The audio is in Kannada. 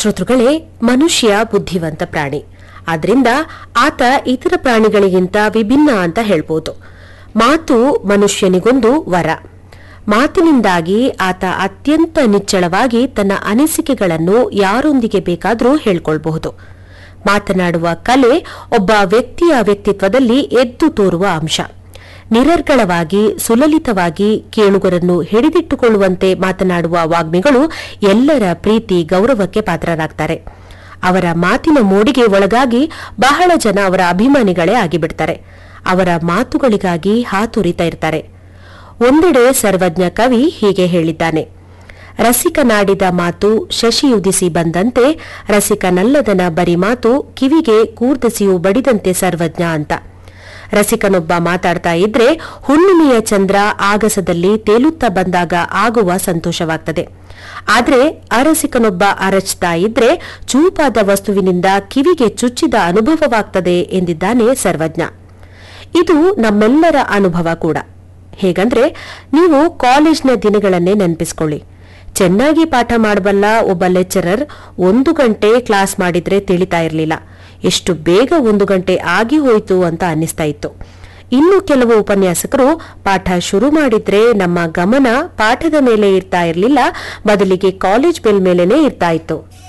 ಶ್ರೋತೃಗಳೇ ಮನುಷ್ಯ ಬುದ್ಧಿವಂತ ಪ್ರಾಣಿ ಆದ್ರಿಂದ ಆತ ಇತರ ಪ್ರಾಣಿಗಳಿಗಿಂತ ವಿಭಿನ್ನ ಅಂತ ಹೇಳ್ಬೋದು ಮಾತು ಮನುಷ್ಯನಿಗೊಂದು ವರ ಮಾತಿನಿಂದಾಗಿ ಆತ ಅತ್ಯಂತ ನಿಚ್ಚಳವಾಗಿ ತನ್ನ ಅನಿಸಿಕೆಗಳನ್ನು ಯಾರೊಂದಿಗೆ ಬೇಕಾದರೂ ಹೇಳ್ಕೊಳ್ಬಹುದು ಮಾತನಾಡುವ ಕಲೆ ಒಬ್ಬ ವ್ಯಕ್ತಿಯ ವ್ಯಕ್ತಿತ್ವದಲ್ಲಿ ಎದ್ದು ತೋರುವ ಅಂಶ ನಿರರ್ಗಳವಾಗಿ ಸುಲಲಿತವಾಗಿ ಕೇಳುಗರನ್ನು ಹಿಡಿದಿಟ್ಟುಕೊಳ್ಳುವಂತೆ ಮಾತನಾಡುವ ವಾಗ್ಮಿಗಳು ಎಲ್ಲರ ಪ್ರೀತಿ ಗೌರವಕ್ಕೆ ಪಾತ್ರರಾಗ್ತಾರೆ ಅವರ ಮಾತಿನ ಮೋಡಿಗೆ ಒಳಗಾಗಿ ಬಹಳ ಜನ ಅವರ ಅಭಿಮಾನಿಗಳೇ ಆಗಿಬಿಡ್ತಾರೆ ಅವರ ಮಾತುಗಳಿಗಾಗಿ ಹಾತುರಿತಾ ಇರ್ತಾರೆ ಒಂದೆಡೆ ಸರ್ವಜ್ಞ ಕವಿ ಹೀಗೆ ಹೇಳಿದ್ದಾನೆ ರಸಿಕನಾಡಿದ ಮಾತು ಶಶಿಯುದಿಸಿ ಬಂದಂತೆ ರಸಿಕನಲ್ಲದನ ಬರಿ ಮಾತು ಕಿವಿಗೆ ಕೂರ್ದಸಿಯು ಬಡಿದಂತೆ ಸರ್ವಜ್ಞ ಅಂತ ರಸಿಕನೊಬ್ಬ ಮಾತಾಡ್ತಾ ಇದ್ರೆ ಹುಣ್ಣಿಮೆಯ ಚಂದ್ರ ಆಗಸದಲ್ಲಿ ತೇಲುತ್ತಾ ಬಂದಾಗ ಆಗುವ ಸಂತೋಷವಾಗ್ತದೆ ಆದ್ರೆ ಅರಸಿಕನೊಬ್ಬ ಅರಚ್ತಾ ಇದ್ರೆ ಚೂಪಾದ ವಸ್ತುವಿನಿಂದ ಕಿವಿಗೆ ಚುಚ್ಚಿದ ಅನುಭವವಾಗ್ತದೆ ಎಂದಿದ್ದಾನೆ ಸರ್ವಜ್ಞ ಇದು ನಮ್ಮೆಲ್ಲರ ಅನುಭವ ಕೂಡ ಹೇಗಂದ್ರೆ ನೀವು ಕಾಲೇಜ್ನ ದಿನಗಳನ್ನೇ ನೆನಪಿಸ್ಕೊಳ್ಳಿ ಚೆನ್ನಾಗಿ ಪಾಠ ಮಾಡಬಲ್ಲ ಒಬ್ಬ ಲೆಕ್ಚರರ್ ಒಂದು ಗಂಟೆ ಕ್ಲಾಸ್ ಮಾಡಿದ್ರೆ ತಿಳಿತಾ ಇರಲಿಲ್ಲ ಎಷ್ಟು ಬೇಗ ಒಂದು ಗಂಟೆ ಆಗಿ ಹೋಯಿತು ಅಂತ ಅನ್ನಿಸ್ತಾ ಇತ್ತು ಇನ್ನು ಕೆಲವು ಉಪನ್ಯಾಸಕರು ಪಾಠ ಶುರು ಮಾಡಿದ್ರೆ ನಮ್ಮ ಗಮನ ಪಾಠದ ಮೇಲೆ ಇರ್ತಾ ಇರಲಿಲ್ಲ ಬದಲಿಗೆ ಕಾಲೇಜ್ ಬೆಲ್ ಮೇಲೇನೆ ಇರ್ತಾ ಇತ್ತು